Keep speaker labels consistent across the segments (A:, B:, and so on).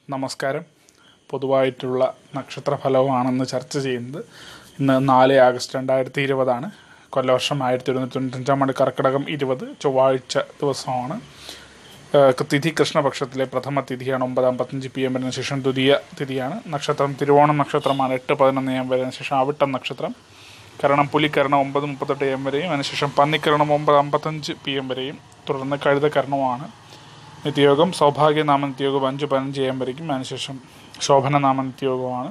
A: നമസ്കാരം പൊതുവായിട്ടുള്ള നക്ഷത്രഫലമാണെന്ന് ചർച്ച ചെയ്യുന്നത് ഇന്ന് നാല് ആഗസ്റ്റ് രണ്ടായിരത്തി ഇരുപതാണ് കൊല്ലവർഷം ആയിരത്തി ഒരുന്നൂറ്റി തൊണ്ണൂറ്റഞ്ചാം ആണ്ട് കർക്കിടകം ഇരുപത് ചൊവ്വാഴ്ച ദിവസമാണ് ഏഹ് തിഥി കൃഷ്ണപക്ഷത്തിലെ പ്രഥമ തിഥിയാണ് ഒമ്പത് അമ്പത്തഞ്ച് പി എമ്മിന് ശേഷം ദ്വിതീയ തിഥിയാണ് നക്ഷത്രം തിരുവോണം നക്ഷത്രമാണ് എട്ട് പതിനൊന്ന് എം വരെ ശേഷം അവിട്ടം നക്ഷത്രം കരണം പുലിക്കരണം ഒമ്പത് മുപ്പത്തെട്ട് എം വരെയും അതിനുശേഷം പന്നിക്കരണം ഒമ്പത് അമ്പത്തഞ്ച് പി എം വരെയും തുടർന്ന് കഴുതക്കരണമാണ് നിത്യയോഗം സൗഭാഗ്യനാമ നിത്യയോഗം അഞ്ച് പതിനഞ്ച് എം വരയ്ക്കും അതിനുശേഷം ശോഭനനാമ നിത്യയോഗമാണ്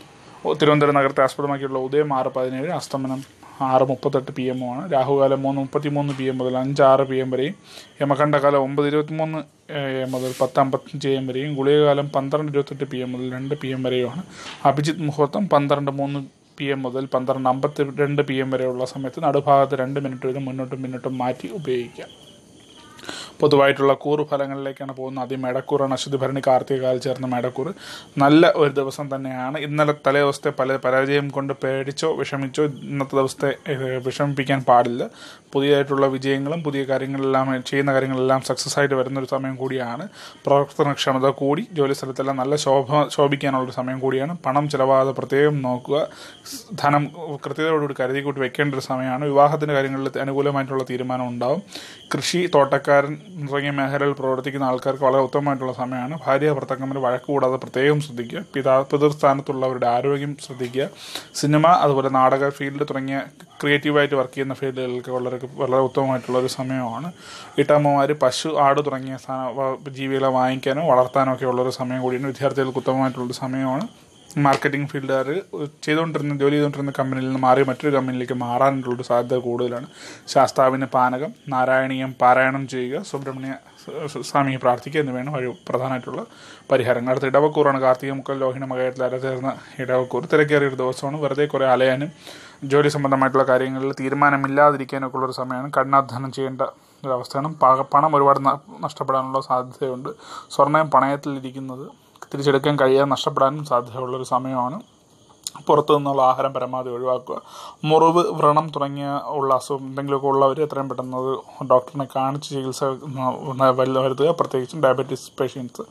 A: ഓ, തിരുവനന്തപുരം നഗരത്തെ ആസ്പദമാക്കിയുള്ള ഉദയം ആറ് പതിനേഴ് അസ്തമനം ആറ് മുപ്പത്തെട്ട് പി എമ്മുമാണ് രാഹുകാലം മൂന്ന് മുപ്പത്തി മൂന്ന് പി എം മുതൽ അഞ്ച് ആറ് പി എം വരെയും യമകണ്ഠകാലം ഒമ്പത് ഇരുപത്തിമൂന്ന് എം മുതൽ പത്ത് അമ്പത്തഞ്ച് എം വരെയും ഗുളികകാലം പന്ത്രണ്ട് ഇരുപത്തെട്ട് പി എം മുതൽ രണ്ട് പി എം വരെയുമാണ് അഭിജിത്ത് മുഹൂർത്തം പന്ത്രണ്ട് മൂന്ന് പി എം മുതൽ പന്ത്രണ്ട് അമ്പത്തി രണ്ട് പി എം വരെയുള്ള സമയത്ത് നടുഭാഗത്ത് രണ്ട് മിനിറ്റ് വീതം മുന്നോട്ടും പിന്നോട്ടും മാറ്റി ഉപയോഗിക്കാം പൊതുവായിട്ടുള്ള കൂറ് ഫലങ്ങളിലേക്കാണ് പോകുന്നത് ആദ്യം മേടക്കൂറാണ് അശ്വതി ഭരണി കാർത്തികകാൽ ചേർന്ന മേടക്കൂറ് നല്ല ഒരു ദിവസം തന്നെയാണ് ഇന്നലെ തലേ ദിവസത്തെ പല പരാജയം കൊണ്ട് പേടിച്ചോ വിഷമിച്ചോ ഇന്നത്തെ ദിവസത്തെ ഏഹ്, വിഷമിപ്പിക്കാൻ പാടില്ല പുതിയതായിട്ടുള്ള വിജയങ്ങളും പുതിയ കാര്യങ്ങളെല്ലാം ചെയ്യുന്ന കാര്യങ്ങളെല്ലാം സക്സസ് ആയിട്ട് വരുന്നൊരു സമയം കൂടിയാണ് പ്രവർത്തനക്ഷമത കൂടി ജോലി സ്ഥലത്തെല്ലാം നല്ല ശോഭ ശോഭിക്കാനുള്ളൊരു സമയം കൂടിയാണ് പണം ചിലവാകാതെ പ്രത്യേകം നോക്കുക സ് ധനം കൃത്യതയോടുകൂടി കരുതി കൂട്ടി വെക്കേണ്ട ഒരു സമയമാണ് വിവാഹത്തിൻ്റെ കാര്യങ്ങളിൽ അനുകൂലമായിട്ടുള്ള തീരുമാനം ഉണ്ടാവും കൃഷി തോട്ടക്കാരൻ തുടങ്ങിയ മേഖലയിൽ പ്രവർത്തിക്കുന്ന ആൾക്കാർക്ക് വളരെ ഉത്തമമായിട്ടുള്ള സമയമാണ് ഭാര്യ ഭർത്താക്കന്മാർ വഴക്ക് കൂടാതെ പ്രത്യേകം ശ്രദ്ധിക്കുക പിതാ പിതൃസ്ഥാനത്തുള്ളവരുടെ ആരോഗ്യം ശ്രദ്ധിക്കുക സിനിമ അതുപോലെ നാടക ഫീൽഡ് തുടങ്ങിയ ക്രിയേറ്റീവായിട്ട് വർക്ക് ചെയ്യുന്ന ഫീൽഡുകൾക്ക് വളരെ വളരെ ഉത്തമമായിട്ടുള്ള ഒരു സമയമാണ് വീട്ടമ്മമാർ പശു ആട് തുടങ്ങിയ സാ- വ- ജീവികളെ വാങ്ങിക്കാനോ വളർത്താനോ ഒക്കെ ഉള്ളൊരു സമയം കൂടിയാണ് വിദ്യാർത്ഥികൾക്ക് ഉത്തമമായിട്ടുള്ളൊരു സമയമാണ് മാർക്കറ്റിംഗ് ഫീൽഡുകാർ ചെയ്തുകൊണ്ടിരുന്ന ജോലി ചെയ്തുകൊണ്ടിരുന്ന കമ്പനിയിൽ നിന്ന് മാറി മറ്റൊരു കമ്പനിയിലേക്ക് മാറാനുള്ളൊരു സാധ്യത കൂടുതലാണ് ശാസ്താവിന് പാനകം നാരായണീയം പാരായണം ചെയ്യുക സുബ്രഹ്മണ്യ സ- സ- സ്വാമിയെ പ്രാർത്ഥിക്കുക എന്നിവയാണ് വഴി പ്രധാനമായിട്ടുള്ള പരിഹാരങ്ങൾ അടുത്ത ഇടവക്കൂറാണ് കാർത്തിക മുക്കൽ ലോഹിന മകയത്തിൽ അരചേർന്ന ഇടവക്കൂർ തിരക്കേറിയ ഒരു ദിവസമാണ് വെറുതെ കുറേ അലയാനും ജോലി സംബന്ധമായിട്ടുള്ള കാര്യങ്ങളിൽ തീരുമാനമില്ലാതിരിക്കാനൊക്കെ ഉള്ളൊരു സമയമാണ് കഠിനാധ്വാനം ചെയ്യേണ്ട ഒരവസ്ഥയാണ് പ- പണം ഒരുപാട് ന- നഷ്ടപ്പെടാനുള്ള സാധ്യതയുണ്ട് സ്വർണ്ണയം പണയത്തിലിരിക്കുന്നത് തിരിച്ചെടുക്കാൻ കഴിയാതെ നഷ്ടപ്പെടാനും സാധ്യതയുള്ളൊരു സമയമാണ് പുറത്തു നിന്നുള്ള ആഹാരം പരമാവധി ഒഴിവാക്കുക മുറിവ് വ്രണം തുടങ്ങിയ ഉള്ള അസുഖം എന്തെങ്കിലുമൊക്കെ ഉള്ളവർ എത്രയും പെട്ടെന്ന് അത് ഡോക്ടറിനെ കാണിച്ച് ചികിത്സ ഉം, വരുത്തുക പ്രത്യേകിച്ചും ഡയബറ്റീസ് പേഷ്യൻസ്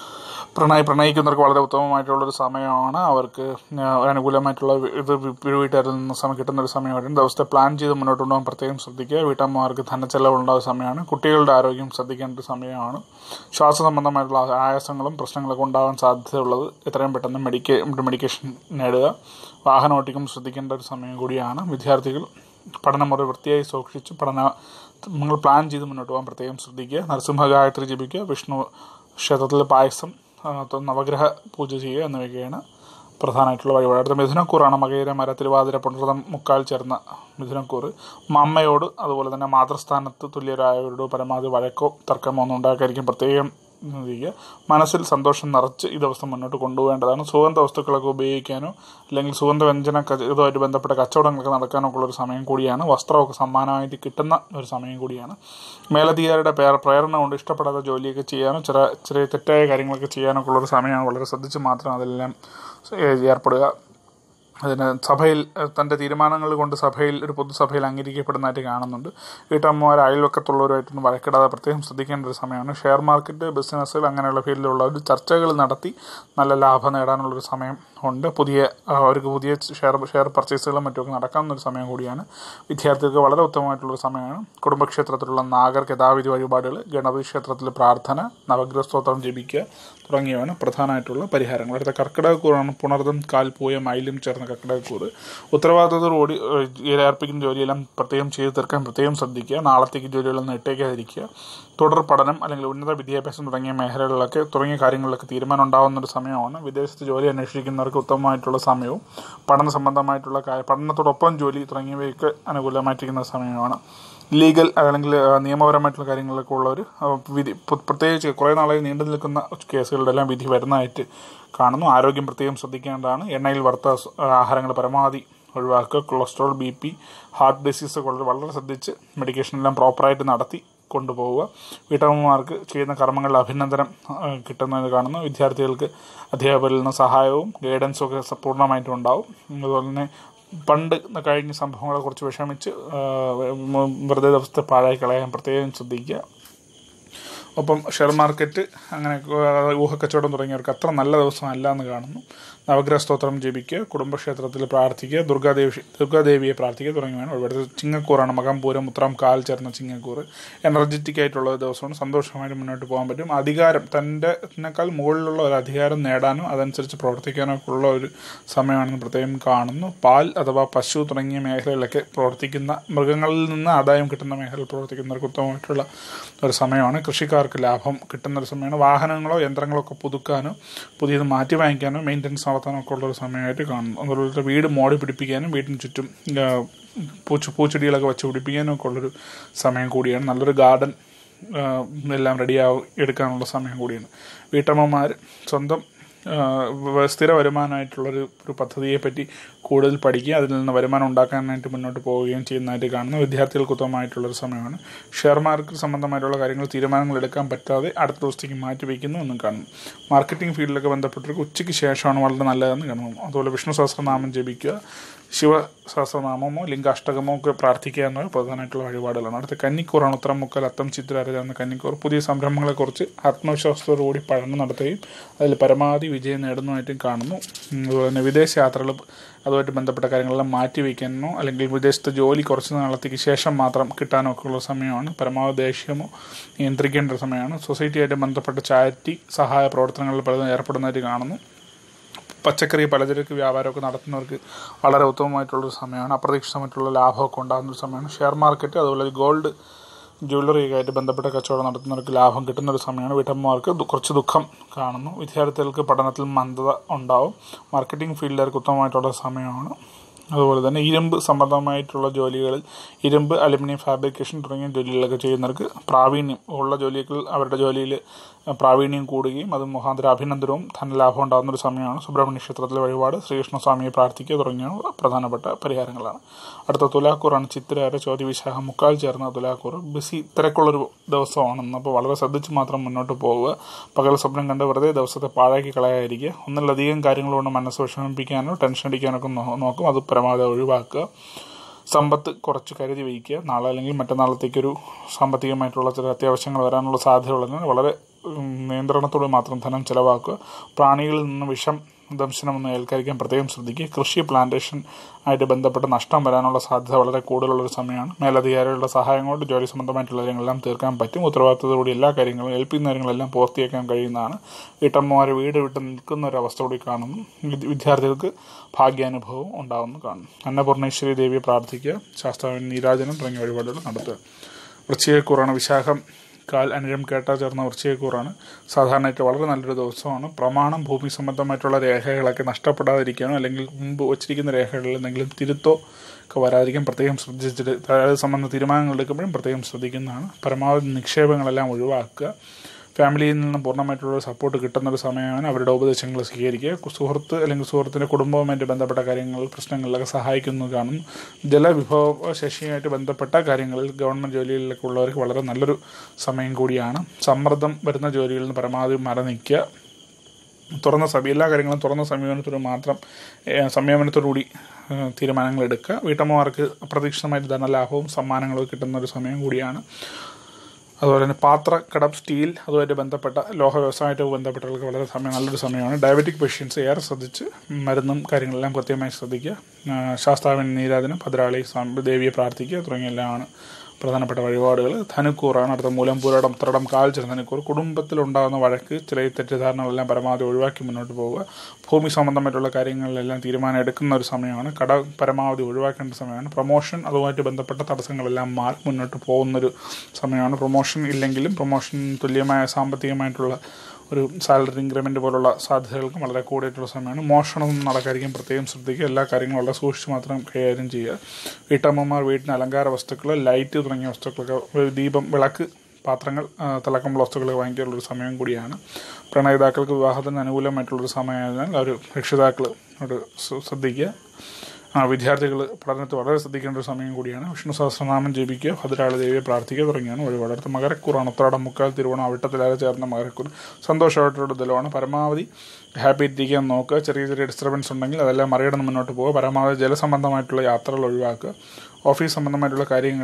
A: പ്രണയ പ്രണയിക്കുന്നവർക്ക് വളരെ ഉത്തമമായിട്ടുള്ളൊരു സമയമാണ് അവർക്ക് ആ, ഒരു അനുകൂലമായിട്ടുള്ള വി- ഇത് വീട്ടുകാരിൽ നിന്ന് സമയം കിട്ടുന്ന ഒരു സമയമായിരുന്നു ദിവസത്തെ പ്ലാൻ ചെയ്ത് മുന്നോട്ട് കൊണ്ടുപോകാൻ പ്രത്യേകം ശ്രദ്ധിക്കുക വീട്ടമ്മമാർക്ക് ധനച്ചെലവുണ്ടാകുന്ന സമയമാണ് കുട്ടികളുടെ ആരോഗ്യം ശ്രദ്ധിക്കേണ്ട ഒരു സമയമാണ് ശ്വാസ സംബന്ധമായിട്ടുള്ള ആയാസങ്ങളും പ്രശ്നങ്ങളൊക്കെ ഉണ്ടാകാൻ സാധ്യതയുള്ളത് എത്രയും പെട്ടെന്ന് മെഡിക്കേ മെഡിക്കേഷൻ നേടുക വാഹനം ഓട്ടിക്കുമ്പോൾ ശ്രദ്ധിക്കേണ്ട ഒരു സമയം കൂടിയാണ് വിദ്യാർത്ഥികൾ പഠനമുറി വൃത്തിയായി സൂക്ഷിച്ച് പഠന നിങ്ങൾ പ്ലാൻ ചെയ്ത് മുന്നോട്ട് പോകാൻ പ്രത്യേകം ശ്രദ്ധിക്കുക നരസിംഹ ഗായത്രി ജപിക്കുക വിഷ്ണു ക്ഷേത്രത്തിൽ പായസം ആ, ത- നവഗ്രഹ പൂജ ചെയ്യുക എന്നിവയൊക്കെയാണ് പ്രധാനമായിട്ടുള്ള വഴിപാട് അടുത്ത മിഥുനക്കൂറാണ് മകയിര മര തിരുവാതിര പുണർതം മുക്കാൽ ചേർന്ന മിഥുനക്കൂറ് അമ്മയോട് അതുപോലെ തന്നെ മാതൃസ്ഥാനത്ത് തുല്യരായവരോട് പരമാവധി വഴക്കോ തർക്കമോ ഒന്നും ഉണ്ടാക്കാതിരിക്കും പ്രത്യേകം ചെയ്യുക മനസ്സിൽ സന്തോഷം നിറച്ച് ഈ ദിവസം മുന്നോട്ട് കൊണ്ടുപോകേണ്ടതാണ് സുഗന്ധ വസ്തുക്കളൊക്കെ ഉപയോഗിക്കാനോ അല്ലെങ്കിൽ സുഗന്ധ വ്യഞ്ജന കച്ച- ഇതുമായിട്ട് ബന്ധപ്പെട്ട കച്ചവടങ്ങളൊക്കെ നടക്കാനൊക്കെ ഉള്ള ഒരു സമയം കൂടിയാണ് വസ്ത്രമൊക്കെ സമ്മാനമായിട്ട് കിട്ടുന്ന ഒരു സമയം കൂടിയാണ് മേലധികാരിയുടെ പേർ പ്രേരണ കൊണ്ട് ഇഷ്ടപ്പെടാത്ത ജോലിയൊക്കെ ചെയ്യാനോ ചെറിയ ചെറിയ തെറ്റായ കാര്യങ്ങളൊക്കെ ചെയ്യാനൊക്കെ ഉള്ളൊരു സമയമാണ് വളരെ ശ്രദ്ധിച്ച് മാത്രം അതെല്ലാം ഏ- ഏർപ്പെടുക അതിന് സഭയിൽ ഏഹ്, തൻ്റെ തീരുമാനങ്ങൾ കൊണ്ട് സഭയിൽ ഒരു പൊതുസഭയിൽ അംഗീകരിക്കപ്പെടുന്നതായിട്ട് കാണുന്നുണ്ട് വീട്ടമ്മമാർ അയൽവക്കത്തുള്ളവരുമായിട്ടൊന്നും വഴക്കിടാതെ പ്രത്യേകം ശ്രദ്ധിക്കേണ്ട ഒരു സമയമാണ് ഷെയർ മാർക്കറ്റ് ബിസിനസ്സുകൾ അങ്ങനെയുള്ള ഫീൽഡിലുള്ളവർ ചർച്ചകൾ നടത്തി നല്ല ലാഭം നേടാനുള്ളൊരു സമയം ഉണ്ട് പുതിയ ആ, അവർക്ക് പുതിയ ഷെയർ ഷെയർ പർച്ചേസുകളും മറ്റുമൊക്കെ നടക്കാവുന്ന ഒരു സമയം കൂടിയാണ് വിദ്യാർത്ഥികൾക്ക് വളരെ ഉത്തമമായിട്ടുള്ളൊരു സമയമാണ് കുടുംബക്ഷേത്രത്തിലുള്ള നാഗർക്ക് യഥാവിധി വഴിപാടുകൾ ഗണപതി ക്ഷേത്രത്തിൽ പ്രാർത്ഥന നവഗ്രഹ സ്തോത്രം ജപിക്കുക തുടങ്ങിയവയാണ് പ്രധാനമായിട്ടുള്ള പരിഹാരങ്ങൾ അടുത്ത കർക്കിടകക്കൂറാണ് പുണർദം കാൽ പൂയ മയിലും ചേർന്ന കർക്കിടകക്കൂറ് ഉത്തരവാദിത്തത്തോടുകൂടി ഏഹ്, ഏർപ്പിക്കുന്ന ജോലിയെല്ലാം പ്രത്യേകം ചെയ്തു തീർക്കാൻ പ്രത്യേകം ശ്രദ്ധിക്കുക നാളത്തേക്ക് ജോലികളൊന്നും ഇട്ടേക്കാതിരിക്കുക തുടർ പഠനം അല്ലെങ്കിൽ ഉന്നത വിദ്യാഭ്യാസം തുടങ്ങിയ മേഖലകളിലൊക്കെ തുടങ്ങിയ കാര്യങ്ങളിലൊക്കെ തീരുമാനം ഉണ്ടാകുന്ന ഒരു സമയമാണ് വിദേശത്ത് ജോലി അന്വേഷിക്കുന്നവർക്ക് ഉത്തമമായിട്ടുള്ള സമയവും പഠന സംബന്ധമായിട്ടുള്ള കാര്യം പഠനത്തോടൊപ്പം ജോലി തുടങ്ങിയവയൊക്കെ അനുകൂലമായിട്ടിരിക്കുന്ന സമയമാണ് ലീഗൽ അല്ലെങ്കിൽ ആ, നിയമപരമായിട്ടുള്ള കാര്യങ്ങളിലൊക്കെ ഉള്ളവർ വിധി പ്ര- പ്രത്യേകിച്ച് കുറേ നാളായി നീണ്ടു നിൽക്കുന്ന കേസുകളുടെ എല്ലാം വിധി വരുന്നതായിട്ട് കാണുന്നു ആരോഗ്യം പ്രത്യേകം ശ്രദ്ധിക്കേണ്ടതാണ് എണ്ണയിൽ വറുത്ത സ്- ആഹാരങ്ങൾ പരമാവധി ഒഴിവാക്കുക cholesterol B P heart disease വളരെ വളരെ ശ്രദ്ധിച്ച് മെഡിക്കേഷൻ എല്ലാം പ്രോപ്പറായിട്ട് നടത്തി കൊണ്ടുപോവുക വീട്ടമ്മമാർക്ക് ചെയ്യുന്ന കർമ്മങ്ങളിൽ അഭിനന്ദനം ആ, കിട്ടുന്നത് കാണുന്നു വിദ്യാർത്ഥികൾക്ക് അധ്യാപകരിൽ നിന്ന് സഹായവും ഗൈഡൻസും ഒക്കെ സ- പൂർണ്ണമായിട്ടും ഉണ്ടാവും അതുപോലെ തന്നെ പണ്ട് കഴിഞ്ഞ സംഭവങ്ങളെ കുറിച്ച് വിഷമിച്ച് ആ, വെറുതെ ദിവസത്തെ പാഴായി കളയാൻ പ്രത്യേകം ശ്രദ്ധിക്കുക ഒപ്പം ഷെയർ മാർക്കറ്റ് അങ്ങനെ ഏഹ്, ഊഹക്കച്ചവടം തുടങ്ങിയവർക്ക് അത്ര നല്ല ദിവസമല്ല എന്ന് കാണുന്നു നവഗ്രഹ സ്തോത്രം ജപിക്കുക കുടുംബക്ഷേത്രത്തിൽ പ്രാർത്ഥിക്കുക ദുർഗാദേവി ദുർഗാദേവിയെ പ്രാർത്ഥിക്കുക തുടങ്ങിയവയാണ് ഇവിടുത്തെ ചിങ്ങക്കൂറാണ് മകം പൂരം ഉത്രാം കാൽ ചേർന്ന ചിങ്ങക്കൂറ് എനർജറ്റിക് ആയിട്ടുള്ള ഒരു ദിവസമാണ് സന്തോഷമായിട്ട് മുന്നോട്ട് പോകാൻ പറ്റും അധികാരം തൻ്റെ ഇതിനേക്കാൾ മുകളിലുള്ള ഒരു അധികാരം നേടാനും അതനുസരിച്ച് പ്രവർത്തിക്കാനും ഒക്കെ ഉള്ള ഒരു സമയമാണെന്ന് പ്രത്യേകം കാണുന്നു പാൽ അഥവാ പശു തുടങ്ങിയ മേഖലകളിലൊക്കെ പ്രവർത്തിക്കുന്ന മൃഗങ്ങളിൽ നിന്ന് ആദായം കിട്ടുന്ന മേഖലയിൽ പ്രവർത്തിക്കുന്നവർക്ക് ഉത്തമമായിട്ടുള്ള ഒരു സമയമാണ് കൃഷിക്കാർക്ക് ലാഭം കിട്ടുന്ന ഒരു സമയമാണ് വാഹനങ്ങളോ യന്ത്രങ്ങളോ ഒക്കെ പുതുക്കാനോ പുതിയത് മാറ്റി വാങ്ങിക്കാനോ മെയിൻ്റനൻസ് നടത്താനോ ഒക്കെ ഉള്ള ഒരു സമയമായിട്ട് കാണുന്നു അതുപോലെ വീട് മോടി പിടിപ്പിക്കാനും വീടിന് ചുറ്റും ആ, പൂച്ച പൂച്ചെടികളൊക്കെ വെച്ച് പിടിപ്പിക്കാനും ഒക്കെ ഉള്ളൊരു സമയം കൂടിയാണ് നല്ലൊരു ഗാർഡൻ എല്ലാം റെഡിയാവും എടുക്കാനുള്ള സമയം കൂടിയാണ് വീട്ടമ്മമാർ സ്വന്തം ആ, വ- സ്ഥിര വരുമാനമായിട്ടുള്ളൊരു ഒരു പദ്ധതിയെ പറ്റി കൂടുതൽ പഠിക്കുക അതിൽ നിന്ന് വരുമാനം ഉണ്ടാക്കാനായിട്ട് മുന്നോട്ട് പോവുകയും ചെയ്യുന്നതായിട്ട് കാണുന്നു വിദ്യാർത്ഥികൾക്ക് ഉത്തമമായിട്ടുള്ളൊരു സമയമാണ് ഷെയർ മാർക്കറ്റ് സംബന്ധമായിട്ടുള്ള കാര്യങ്ങൾ തീരുമാനങ്ങൾ എടുക്കാൻ പറ്റാതെ അടുത്ത ദിവസത്തേക്ക് മാറ്റി വയ്ക്കുന്നു എന്നും കാണുന്നു മാർക്കറ്റിംഗ് ഫീൽഡിലൊക്കെ ബന്ധപ്പെട്ടവർക്ക് ഉച്ചയ്ക്ക് ശേഷമാണ് വളരെ നല്ലതെന്ന് കാണുന്നു അതുപോലെ വിഷ്ണു സഹസ്രനാമം ജപിക്കുക ശിവ സഹസ്രനാമമോ ലിംഗാഷ്ടകമോ ഒക്കെ പ്രാർത്ഥിക്കുക എന്നത് പ്രധാനമായിട്ടുള്ള വഴിപാടുകളാണ് അടുത്ത കന്നിക്കൂറാണ് ഉത്തരം മുക്കൽ അത്തം ചിത്ര എന്ന കന്നിക്കൂർ പുതിയ സംരംഭങ്ങളെക്കുറിച്ച് ആത്മവിശ്വാസത്തോടുകൂടി പഠനം നടത്തുകയും അതിൽ പരമാവധി വിജയം നേടുന്നതായിട്ടും കാണുന്നു ഉം, അതുപോലെ തന്നെ വിദേശ യാത്രകൾ അതുമായിട്ട് ബന്ധപ്പെട്ട കാര്യങ്ങളെല്ലാം മാറ്റി വയ്ക്കാനോ അല്ലെങ്കിൽ വിദേശത്തെ ജോലി കുറച്ച് നാളത്തേക്ക് ശേഷം മാത്രം കിട്ടാനോ ഒക്കെ ഉള്ള സമയമാണ് പരമാവധി ദേഷ്യമോ നിയന്ത്രിക്കേണ്ട ഒരു സമയമാണ് സൊസൈറ്റിയായിട്ട് ബന്ധപ്പെട്ട ചാരിറ്റി സഹായ പ്രവർത്തനങ്ങളിൽ പലതും ഏർപ്പെടുന്നതായിട്ട് കാണുന്നു പച്ചക്കറി പലചരക്ക് വ്യാപാരമൊക്കെ നടത്തുന്നവർക്ക് വളരെ ഉത്തമമായിട്ടുള്ളൊരു സമയമാണ് അപ്രതീക്ഷിതമായിട്ടുള്ള ലാഭമൊക്കെ ഉണ്ടാകുന്ന ഒരു സമയമാണ് ഷെയർ മാർക്കറ്റ് അതുപോലെ ഗോൾഡ് ജ്വല്ലറിയൊക്കെ ആയിട്ട് ബന്ധപ്പെട്ട കച്ചവടം നടത്തുന്നവർക്ക് ലാഭം കിട്ടുന്ന ഒരു സമയമാണ് വീട്ടമ്മമാർക്ക് ദു- കുറച്ച് ദുഃഖം കാണുന്നു വിദ്യാർത്ഥികൾക്ക് പഠനത്തിൽ മന്ദത ഉണ്ടാവും മാർക്കറ്റിംഗ് ഫീൽഡുകാർക്ക് ഉത്തമമായിട്ടുള്ള സമയമാണ് അതുപോലെ തന്നെ ഇരുമ്പ് സംബന്ധമായിട്ടുള്ള ജോലികളിൽ ഇരുമ്പ് അലുമിനിയം ഫാബ്രിക്കേഷൻ തുടങ്ങിയ ജോലികളൊക്കെ ചെയ്യുന്നവർക്ക് പ്രാവീണ്യം ഉള്ള ജോലികൾ അവരുടെ ജോലിയിൽ പ്രാവീണ്യം കൂടുകയും അത് മുഖാന്തര അഭിനന്ദനവും ധനലാഭം ഉണ്ടാകുന്ന ഒരു സമയമാണ് സുബ്രഹ്മണ്യ ക്ഷേത്രത്തിലെ വഴിപാട് ശ്രീകൃഷ്ണസ്വാമിയെ പ്രാർത്ഥിക്കുക തുടങ്ങിയ പ്രധാനപ്പെട്ട പരിഹാരങ്ങളാണ് അടുത്ത തുലാക്കൂറാണ് ചിത്തിരാര ചോദ്യ വിശാഖം മുക്കാൽ ചേർന്ന തുലാക്കൂർ ബിസി തിരക്കുള്ളൊരു ദിവസമാണെന്ന് അപ്പോൾ വളരെ ശ്രദ്ധിച്ച് മാത്രം മുന്നോട്ട് പോവുക പകൽ സ്വപ്നം കണ്ട് വെറുതെ ദിവസത്തെ പാഴാക്കി കളയാതിരിക്കുക ഒന്നിലധികം കാര്യങ്ങൾ കൊണ്ട് മനസ്സ് വിഷമിപ്പിക്കാനോ ടെൻഷൻ അടിക്കാനൊക്കെ നോ- നോക്കും അത് പരമാവധി ഒഴിവാക്കുക സമ്പത്ത് കുറച്ച് കരുതി വയ്ക്കുക നാളെ അല്ലെങ്കിൽ മറ്റന്നാളത്തേക്കൊരു സാമ്പത്തികമായിട്ടുള്ള ചില അത്യാവശ്യങ്ങൾ വരാനുള്ള സാധ്യതയുള്ളതിനാൽ വളരെ ഉം, നിയന്ത്രണത്തോടെ മാത്രം ധനം ചിലവാക്കുക പ്രാണികളിൽ നിന്ന് വിഷം ദംശനമൊന്നും ഏൽക്കാതിരിക്കാൻ പ്രത്യേകം ശ്രദ്ധിക്കുക കൃഷി പ്ലാന്റേഷൻ ആയിട്ട് ബന്ധപ്പെട്ട നഷ്ടം വരാനുള്ള സാധ്യത വളരെ കൂടുതലുള്ളൊരു സമയമാണ് മേലധികാരികളുടെ സഹായം കൊണ്ട് ജോലി സംബന്ധമായിട്ടുള്ള കാര്യങ്ങളെല്ലാം തീർക്കാൻ പറ്റും ഉത്തരവാദിത്തത്തോടെ എല്ലാ കാര്യങ്ങളും ഏൽപ്പിക്കുന്ന കാര്യങ്ങളെല്ലാം പൂർത്തിയാക്കാൻ കഴിയുന്നതാണ് വീട്ടമ്മമാർ വീട് വിട്ട് നിൽക്കുന്ന ഒരു അവസ്ഥ കൂടി കാണുന്നു വിദ്യ- വിദ്യാർത്ഥികൾക്ക് ഭാഗ്യാനുഭവം ഉണ്ടാവുന്നു കാണുന്നു അന്നപൂർണേശ്വരി ദേവിയെ പ്രാർത്ഥിക്കുക ശാസ്ത്രാവിൻ നീരാജനം തുടങ്ങിയ വഴിപാടുകൾ നടത്തുക വൃശ്ചികക്കൂറാണ് വിശാഖം കാൽ അനിഴം കേട്ട ചേർന്ന വൃശ്ചികക്കൂറാണ് സാധാരണയായിട്ട് വളരെ നല്ലൊരു ദിവസമാണ് പ്രമാണം ഭൂമി സംബന്ധമായിട്ടുള്ള രേഖകളൊക്കെ നഷ്ടപ്പെടാതിരിക്കാനോ അല്ലെങ്കിൽ മുമ്പ് വച്ചിരിക്കുന്ന രേഖകളിൽ എന്തെങ്കിലും തിരുത്തോ ഒക്കെ വരാതിരിക്കാൻ പ്രത്യേകം ശ്രദ്ധിച്ചിട്ട് അതായത് സംബന്ധ തീരുമാനങ്ങൾ എടുക്കുമ്പോഴും പ്രത്യേകം ശ്രദ്ധിക്കുന്നതാണ് പരമാവധി നിക്ഷേപങ്ങളെല്ലാം ഒഴിവാക്കുക ഫാമിലിയിൽ നിന്ന് പൂർണ്ണമായിട്ടുള്ള സപ്പോർട്ട് കിട്ടുന്ന ഒരു സമയമാണ് അവരുടെ ഉപദേശങ്ങൾ സ്വീകരിക്കുക സുഹൃത്ത് അല്ലെങ്കിൽ സുഹൃത്തിൻ്റെ കുടുംബവുമായിട്ട് ബന്ധപ്പെട്ട കാര്യങ്ങൾ പ്രശ്നങ്ങളിലൊക്കെ സഹായിക്കുന്നു കാണുന്നു ജലവിഭവ ശേഷിയുമായിട്ട് ബന്ധപ്പെട്ട കാര്യങ്ങളിൽ ഗവൺമെൻറ് ജോലികളിലൊക്കെ ഉള്ളവർക്ക് വളരെ നല്ലൊരു സമയം കൂടിയാണ് സമ്മർദ്ദം വരുന്ന ജോലികളിൽ നിന്ന് പരമാവധി മറ നിൽക്കുക തുറന്ന സമയം എല്ലാ കാര്യങ്ങളും തുറന്ന സമീപനത്തോട് മാത്രം ഏഹ്, സംയമനത്തോടുകൂടി ഏഹ്, തീരുമാനങ്ങൾ എടുക്കുക വീട്ടമ്മമാർക്ക് അപ്രതീക്ഷിതമായിട്ട് ധനലാഭവും സമ്മാനങ്ങളും കിട്ടുന്ന ഒരു സമയം കൂടിയാണ് അതുപോലെ തന്നെ പാത്ര കടം സ്റ്റീൽ അതുമായിട്ട് ബന്ധപ്പെട്ട ലോഹ വ്യവസായമായിട്ട് ബന്ധപ്പെട്ടവർക്ക് വളരെ സമയം നല്ലൊരു സമയമാണ് ഡയബറ്റിക് പേഷ്യൻസ് ഏറെ ശ്രദ്ധിച്ച് മരുന്നും കാര്യങ്ങളെല്ലാം കൃത്യമായി ശ്രദ്ധിക്കുക ആ, ശാസ്താവിൻ നീരാജനം ഭദ്രാളി സ്വാമി ദേവിയെ പ്രാർത്ഥിക്കുക തുടങ്ങിയെല്ലാമാണ് പ്രധാനപ്പെട്ട വഴിപാടുകൾ ധനുക്കൂറാണ് അടുത്ത മൂലംപൂരടം ഉത്രടം കാൽ ചെറു ധനുക്കൂർ കുടുംബത്തിലുണ്ടാകുന്ന വഴക്ക് ചില തെറ്റിദ്ധാരണകളെല്ലാം പരമാവധി ഒഴിവാക്കി മുന്നോട്ട് പോവുക ഭൂമി സംബന്ധമായിട്ടുള്ള കാര്യങ്ങളിലെല്ലാം തീരുമാനം എടുക്കുന്ന ഒരു സമയമാണ് കട പരമാവധി ഒഴിവാക്കേണ്ട സമയമാണ് പ്രൊമോഷൻ അതുമായിട്ട് ബന്ധപ്പെട്ട തടസ്സങ്ങളെല്ലാം മാറി മുന്നോട്ട് പോകുന്നൊരു സമയമാണ് പ്രൊമോഷൻ ഇല്ലെങ്കിലും പ്രൊമോഷൻ തുല്യമായ സാമ്പത്തികമായിട്ടുള്ള ഒരു സാലറി ഇൻക്രിമെൻ്റ് പോലുള്ള സാധ്യതകൾക്കും വളരെ കൂടിയിട്ടുള്ള സമയമാണ് മോഷണമൊന്നും നടക്കാതിരിക്കാൻ പ്രത്യേകം ശ്രദ്ധിക്കുക എല്ലാ കാര്യങ്ങളും വളരെ സൂക്ഷിച്ച് മാത്രം കൈകാര്യം ചെയ്യുക വീട്ടമ്മമാർ വീട്ടിന് അലങ്കാര വസ്തുക്കൾ ലൈറ്റ് തുടങ്ങിയ വസ്തുക്കളൊക്കെ ദീപം വിളക്ക് പാത്രങ്ങൾ ആ, തിളക്കമുള്ള വസ്തുക്കളൊക്കെ വാങ്ങിക്കാനുള്ളൊരു സമയം കൂടിയാണ് പ്രണയിതാക്കൾക്ക് വിവാഹത്തിന് അനുകൂലമായിട്ടുള്ളൊരു സമയമായതിനാൽ അവർ രക്ഷിതാക്കൾ ഒരു ശ്രദ്ധിക്കുക ആ വിദ്യാർത്ഥികൾ പഠനത്തിൽ വളരെ ശ്രദ്ധിക്കേണ്ട ഒരു സമയം കൂടിയാണ് വിഷ്ണു സഹസ്രനാമം ജപിക്കുക ഭദ്രാളി ദേവിയെ പ്രാർത്ഥിക്കുക തുടങ്ങിയാണ് വഴിപാട് അടുത്ത മകരക്കൂറാണ് ഉത്രാടം മുക്കാൽ തിരുവോണം അവിട്ടത്തിലാരെ ചേർന്ന മകരക്കൂർ സന്തോഷമായിട്ടുള്ള ദിലമാണ് പരമാവധി ഹാപ്പി ഇരിക്കാൻ നോക്കുക ചെറിയ ചെറിയ ഡിസ്റ്റർബൻസ് ഉണ്ടെങ്കിൽ അതെല്ലാം മറികടന്ന് മുന്നോട്ട് പോകുക പരമാവധി ജലസംബന്ധമായിട്ടുള്ള യാത്രകൾ ഒഴിവാക്കുക ഓഫീസ് സംബന്ധമായിട്ടുള്ള കാര്യങ്ങളിൽ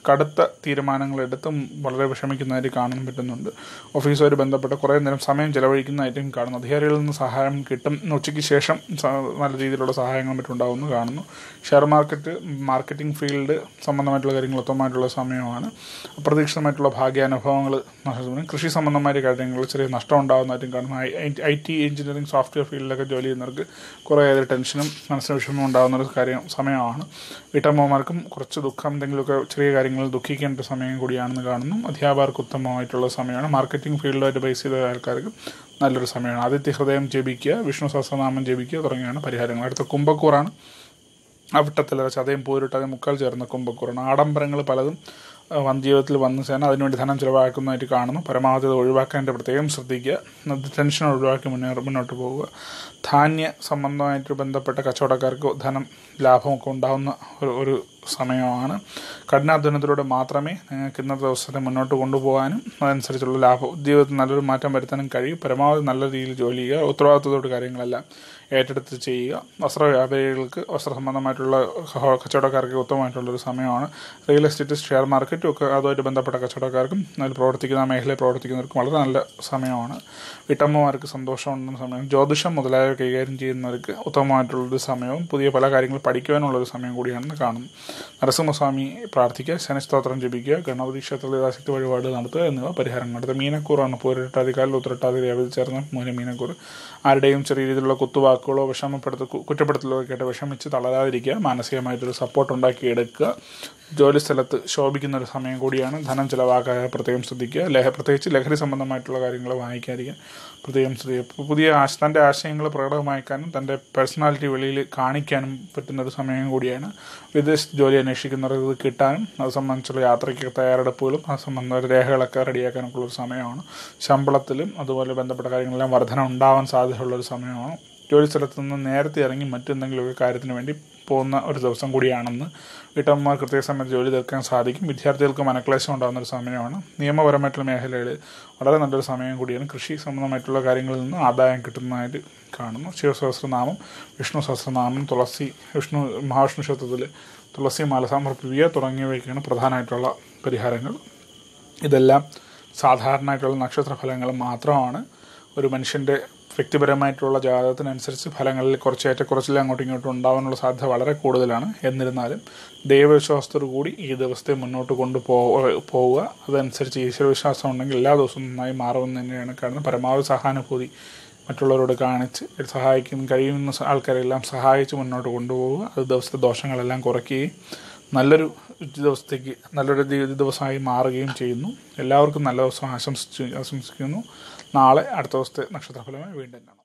A: കടുത്ത തീരുമാനങ്ങൾ എടുത്തും വളരെ വിഷമിക്കുന്നതായിട്ട് കാണാൻ പറ്റുന്നുണ്ട് ഓഫീസുമായി ബന്ധപ്പെട്ട് കുറേ നേരം സമയം ചെലവഴിക്കുന്നതായിട്ടും കാണുന്നു അധികാരികളിൽ നിന്ന് സഹായം കിട്ടും ഉച്ചയ്ക്ക് ശേഷം സ- നല്ല രീതിയിലുള്ള സഹായങ്ങളും മറ്റും ഉണ്ടാകുമെന്ന് കാണുന്നു ഷെയർ മാർക്കറ്റ് മാർക്കറ്റിംഗ് ഫീൽഡ് സംബന്ധമായിട്ടുള്ള കാര്യങ്ങൾ ഉത്തമമായിട്ടുള്ള സമയമാണ് അപ്രതീക്ഷിതമായിട്ടുള്ള ഭാഗ്യാനുഭവങ്ങൾ നഷ്ടപ്പെടും കൃഷി സംബന്ധമായ കാര്യങ്ങൾ ചെറിയ നഷ്ടം ഉണ്ടാകുന്നതായിട്ടും കാണുന്നു ഐ ടി എഞ്ചിനീയറിംഗ് സോഫ്റ്റ്വെയർ ഫീൽഡിലൊക്കെ ജോലി ചെയ്യുന്നവർക്ക് കുറേ ഏറെ ടെൻഷനും മനസ്സിന് വിഷമം ഉണ്ടാകുന്ന ഒരു കാര്യം സമയമാണ് വീട്ടമ്മമാർക്കും കുറച്ച് ദുഃഖം എന്തെങ്കിലുമൊക്കെ ചെറിയ കാര്യങ്ങളിൽ ദുഃഖിക്കേണ്ട ഒരു സമയം കൂടിയാണെന്ന് കാണുന്നു അധ്യാപകർക്ക് ഉത്തമമായിട്ടുള്ള സമയമാണ് മാർക്കറ്റിംഗ് ഫീൽഡുമായിട്ട് ബേസ് ചെയ്ത ആൾക്കാർക്ക് നല്ലൊരു സമയമാണ് ആദിത്യ ഹൃദയം ജപിക്കുക വിഷ്ണു സഹസ്രനാമം ജപിക്കുക തുടങ്ങിയാണ് പരിഹാരങ്ങൾ അടുത്ത കുംഭക്കൂറാണ് അവിട്ടത്തിലെ ചതയും പോരിട്ടതയും മുക്കാൽ ചേർന്ന കുംഭക്കൂറാണ് ആഡംബരങ്ങൾ പലതും ആ, വൻ ജീവിതത്തിൽ വന്നു ചേർന്ന് അതിനുവേണ്ടി ധനം ചിലവാക്കുന്നതായിട്ട് കാണുന്നു പരമാവധി അത് ഒഴിവാക്കാൻ പ്രത്യേകം ശ്രദ്ധിക്കുക അത് ടെൻഷൻ ഒഴിവാക്കി മുന്നേറി മുന്നോട്ട് പോവുക ധാന്യ സംബന്ധമായിട്ട് ബന്ധപ്പെട്ട കച്ചവടക്കാർക്ക് ധനം ലാഭമൊക്കെ ഉണ്ടാകുന്ന ഒരു ഒരു സമയമാണ് കഠിനാധ്വാനത്തിലൂടെ മാത്രമേ നിങ്ങൾക്ക് ഇന്നത്തെ ദിവസത്തെ മുന്നോട്ട് കൊണ്ടുപോകാനും അതനുസരിച്ചുള്ള ലാഭം ജീവിതത്തിൽ നല്ലൊരു മാറ്റം വരുത്താനും കഴിയും പരമാവധി നല്ല രീതിയിൽ ജോലി ചെയ്യുക ഉത്തരവാദിത്തത്തോട് കാര്യങ്ങളെല്ലാം ഏറ്റെടുത്ത് ചെയ്യുക വസ്ത്ര വ്യാപാരികൾക്ക് വസ്ത്ര സംബന്ധമായിട്ടുള്ള സഹ- കച്ചവടക്കാർക്ക് ഉത്തമമായിട്ടുള്ള ഒരു സമയമാണ് റിയൽ എസ്റ്റേറ്റ് ഷെയർ മാർക്കറ്റും ഒക്കെ അതുമായിട്ട് ബന്ധപ്പെട്ട കച്ചവടക്കാർക്കും അതിൽ പ്രവർത്തിക്കുന്ന ആ മേഖലയിൽ പ്രവർത്തിക്കുന്നവർക്കും വളരെ നല്ല സമയമാണ് വീട്ടമ്മമാർക്ക് സന്തോഷം ഉണ്ടാകുന്ന സമയം ജ്യോതിഷം മുതലായവ കൈകാര്യം ചെയ്യുന്നവർക്ക് ഉത്തമമായിട്ടുള്ളൊരു സമയവും പുതിയ പല കാര്യങ്ങൾ പഠിക്കുവാനുള്ളൊരു സമയം കൂടിയാണെന്ന് കാണുന്നു നരസിംഹസ്വാമി പ്രാർത്ഥിക്കുക ശനിസ്തോത്രം ജപിക്കുക ഗണപതി ക്ഷേത്രത്തിൽ യഥാശക്തി വഴിപാട് നടത്തുക എന്നിവ പരിഹാരം അടുത്ത മീനക്കൂറാണ് പൂരിട്ടാതിക്കാലിൽ ഉത്തരട്ടാതി രേവതി ചേർന്ന മൂല മീനക്കൂർ ആരുടെയും ചെറിയ രീതിയിലുള്ള കുത്തുവാക്കുകളോ വിഷമപ്പെടുത്ത കു- കുറ്റപ്പെടുത്തലോ കേട്ട് വിഷമിച്ച് തളരാതിരിക്കുക മാനസികമായിട്ടൊരു സപ്പോർട്ട് ഉണ്ടാക്കി എടുക്കുക ജോലി സ്ഥലത്ത് ശോഭിക്കുന്ന ഒരു സമയം കൂടിയാണ് ധനം ചിലവാക്കാതെ പ്രത്യേകം ശ്രദ്ധിക്കുക ലഹ പ്രത്യേകിച്ച് ലഹരി സംബന്ധമായിട്ടുള്ള കാര്യങ്ങൾ വാങ്ങിക്കാതിരിക്കുക പ്രത്യേകം ശ്രദ്ധിക്കുക പുതിയ ആശ തൻ്റെ ആശയങ്ങൾ പ്രകടമാക്കാനും തൻ്റെ പേഴ്സണാലിറ്റി വെളിയിൽ കാണിക്കാനും പറ്റുന്ന ഒരു സമയം കൂടിയാണ് വിദേശ ജോലി അന്വേഷിക്കുന്നവർക്ക് ഇത് കിട്ടാനും അത് സംബന്ധിച്ചുള്ള യാത്രയ്ക്ക് തയ്യാറെടുപ്പുകളും അത് സംബന്ധ രേഖകളൊക്കെ റെഡിയാക്കാനൊക്കെ ഉള്ള ഒരു സമയമാണ് ശമ്പളത്തിലും അതുപോലെ ബന്ധപ്പെട്ട കാര്യങ്ങളെല്ലാം വർധന ഉണ്ടാവാൻ സാധ്യതയുള്ള ഒരു സമയമാണ് ജോലി സ്ഥലത്ത് നിന്ന് നേരത്തെ ഇറങ്ങി മറ്റെന്തെങ്കിലുമൊക്കെ കാര്യത്തിന് വേണ്ടി പോകുന്ന ഒരു ദിവസം കൂടിയാണെന്ന് വീട്ടമ്മമാർ കൃത്യസമയത്ത് ജോലി തീർക്കാൻ സാധിക്കും വിദ്യാർത്ഥികൾക്ക് മനക്ലേശം ഉണ്ടാകുന്ന ഒരു സമയമാണ് നിയമപരമായിട്ടുള്ള മേഖലകളിൽ വളരെ നല്ലൊരു സമയം കൂടിയാണ് കൃഷി സംബന്ധമായിട്ടുള്ള കാര്യങ്ങളിൽ നിന്ന് ആദായം കിട്ടുന്നതായിട്ട് കാണുന്നു ശിവസഹസ്രനാമം വിഷ്ണു സഹസ്രനാമം തുളസി വിഷ്ണു മഹാവിഷ്ണു ക്ഷേത്രത്തിൽ തുളസി മാല സമർപ്പിക്കുക തുടങ്ങിയവയൊക്കെയാണ് പ്രധാനമായിട്ടുള്ള പരിഹാരങ്ങൾ ഇതെല്ലാം സാധാരണയായിട്ടുള്ള നക്ഷത്ര ഫലങ്ങൾ മാത്രമാണ് ഒരു മനുഷ്യൻ്റെ വ്യക്തിപരമായിട്ടുള്ള ജാതകത്തിനനുസരിച്ച് ഫലങ്ങളിൽ കുറച്ച് ഏറ്റക്കുറച്ചിൽ അങ്ങോട്ടും ഇങ്ങോട്ടും ഉണ്ടാവാനുള്ള സാധ്യത വളരെ കൂടുതലാണ് എന്നിരുന്നാലും ദൈവവിശ്വാസത്തോടു കൂടി ഈ ദിവസത്തെ മുന്നോട്ട് കൊണ്ടുപോ പോവുക അതനുസരിച്ച് ഈശ്വരവിശ്വാസം ഉണ്ടെങ്കിൽ എല്ലാ ദിവസവും നന്നായി മാറുമെന്ന് തന്നെയാണ് കാണുന്നത് പരമാവധി സഹാനുഭൂതി മറ്റുള്ളവരോട് കാണിച്ച് സഹായിക്കുന്ന കഴിയുന്ന ആൾക്കാരെല്ലാം സഹായിച്ച് മുന്നോട്ട് കൊണ്ടുപോവുക അത് ദിവസത്തെ ദോഷങ്ങളെല്ലാം കുറയ്ക്കുകയും നല്ലൊരു ദിവസത്തേക്ക് നല്ലൊരു ദി- ദിവസമായി മാറുകയും ചെയ്യുന്നു എല്ലാവർക്കും നല്ല ദിവസം ആശംസിച്ചു ആശംസിക്കുന്നു നാളെ അടുത്ത ദിവസത്തെ നക്ഷത്രഫലമായി വീണ്ടും കാണാം